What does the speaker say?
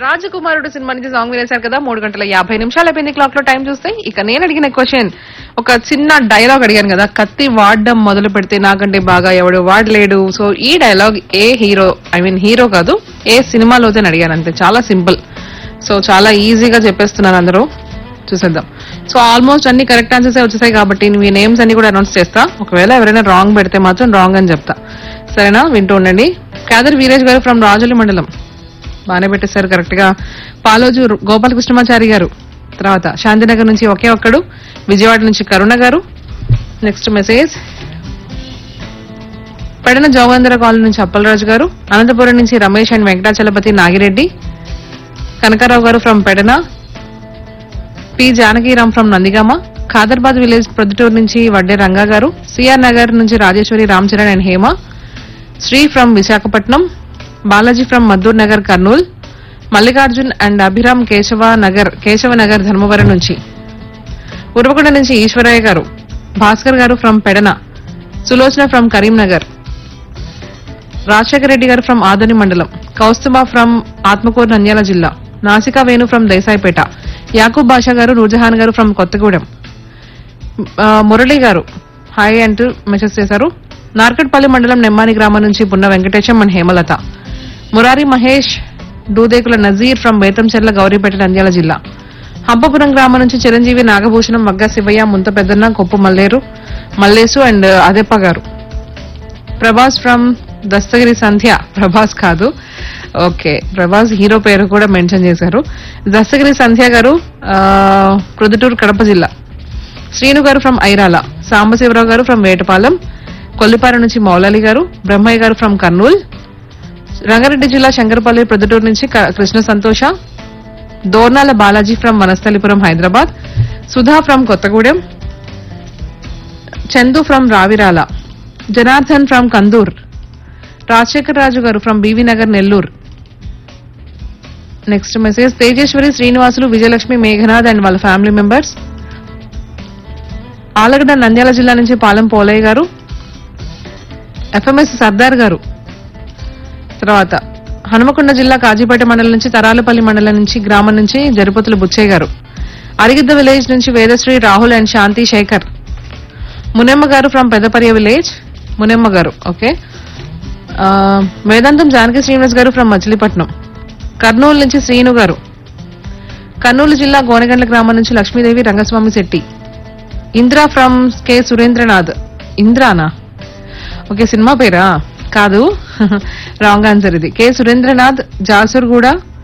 రాజకుమారుడు సినిమా నుంచి సాంగ్ వినేశారు కదా మూడు గంటల యాభై నిమిషాలు అయిపోయింది క్లాక్ లో టైం చూస్తే ఇక నేను అడిగిన క్వశ్చన్ ఒక చిన్న డైలాగ్ అడిగాను కదా కత్తి వాడడం మొదలు పెడితే నాకంటే బాగా ఎవడు వాడలేడు సో ఈ డైలాగ్ ఏ హీరో ఐ మీన్ హీరో కాదు ఏ సినిమాలో అడిగాను అంతే చాలా సింపుల్ సో చాలా ఈజీగా చెప్పేస్తున్నారు అందరూ చూసేద్దాం సో ఆల్మోస్ట్ అన్ని కరెక్ట్ ఆన్సర్స్ వచ్చేసాయి కాబట్టి మీ నేమ్స్ అన్ని కూడా అనౌన్స్ చేస్తా ఒకవేళ ఎవరైనా రాంగ్ పెడితే మాత్రం రాంగ్ అని చెప్తా సరేనా వింటూ ఉండండి కాదర్ వీరేష్ గారు ఫ్రమ్ రాజుల మండలం బాగానే పెట్టేశారు కరెక్ట్ గా పాలోజు గోపాలకృష్ణమాచారి గారు తర్వాత శాంతినగర్ నుంచి ఒకే ఒక్కడు విజయవాడ నుంచి Karuna garu next message Pedana Jogendra colony నుంచి అప్పలరాజు గారు అనంతపురం నుంచి Ramesh and Venkatachalapathi Nagireddy Kanakarao garu from Pedana P Janakiram from Nandigama Khadarbad village Proddatur నుంచి వడ్డే రంగా గారు సిఆర్ నగర్ నుంచి Rajeshwari Ram Charan and Hema Sri from Visakhapatnam Balaji from Maddur Nagar Kurnool Mallikarjun and Abhiram Keshava Nagar Keshava Nagar Dharmavaram నుంచి ఉరవకొండ నుంచి Eshwaraiah garu Bhaskar garu from Pedana Sulochana from Karimnagar Rajasekhara Reddy garu from Adoni మండలం కౌస్తుబా ఫ్రమ్ ఆత్మకూరు నంద్యాల జిల్లా నాసికా వేణు ఫ్రమ్ దేశాయిపేట యాకూబ్ బాషా గారు నూర్జహాన్ గారు ఫ్రమ్ కొత్తగూడెం ఆ, మురళి గారు హాయ్ అంటూ మెసేజ్ చేశారు నార్కట్పల్లి మండలం నెమ్మాని గ్రామం నుంచి పున్న వెంకటేశం అండ్ హేమలత మురారి మహేష్ డూదేకుల నజీర్ ఫ్రమ్ బేతంచెర్ల గౌరీపేట నంద్యాల జిల్లా హంపపురం గ్రామం నుంచి చిరంజీవి నాగభూషణం మగ్గ శివయ్య ముంత పెద్దన్న కొప్పు మల్లేరు మల్లేసు అండ్ అదెప్ప గారు ప్రభాస్ ఫ్రమ్ దస్తగిరి సంధ్య ప్రభాస్ కాదు ఓకే ప్రభాస్ హీరో పేరు కూడా మెన్షన్ చేశారు దస్తగిరి సంధ్య గారు ఆ, ప్రొద్దుటూరు కడప జిల్లా శ్రీను గారు ఫ్రమ్ ఐరాల సాంబశివరావు గారు ఫ్రమ్ వేటపాలెం కొల్లిపార నుంచి మౌలాలి గారు బ్రహ్మయ్య గారు ఫ్రమ్ కర్నూల్ రంగారెడ్డి జిల్లా శంకరపల్లి ప్రొద్దుటూరు నుంచి క- Krishna Santosha Dornala Balaji from Vanasthalipuram Hyderabad Sudha from Kothagudem Chandu from Ravirala Janardhan from Kandur Rajasekhar Raju garu from BV Nagar Nellore next message Tejeswari Srinivasulu Vijayalakshmi Meghanath and వాళ్ళ ఫ్యామిలీ మెంబర్స్ ఆలగడ్డ నంద్యాల జిల్లా నుంచి పాలెం పోలయ్య గారు ఎఫ్ఎంఎస్ సర్దార్ గారు తర్వాత హనుమకొండ జిల్లా కాజీపేట మండలం నుంచి తరాలపల్లి మండలం నుంచి గ్రామం నుంచి జరుపతుల బుచ్చయ్య గారు అరిగిద్ద విలేజ్ నుంచి Vedasri Rahul and Shanti Sekhar Munemma garu from పెద్దపర్య village Munemma గారు ఓకే ఆ, వేదాంతం జానకి శ్రీనివాస్ గారు ఫ్రమ్ మచిలీపట్నం కర్నూలు నుంచి శ్రీను గారు కర్నూలు జిల్లా గోనగండ్ల గ్రామం నుంచి లక్ష్మీదేవి రంగస్వామి శెట్టి ఇంద్ర ఫ్రమ్ కె సురేంద్రనాథ్ ఇంద్రానా ఓకే సినిమా పేరా కాదు రాంగ్ ఆన్సర్ ఇది కె సురేంద్రనాథ్ జాసూర్ కూడా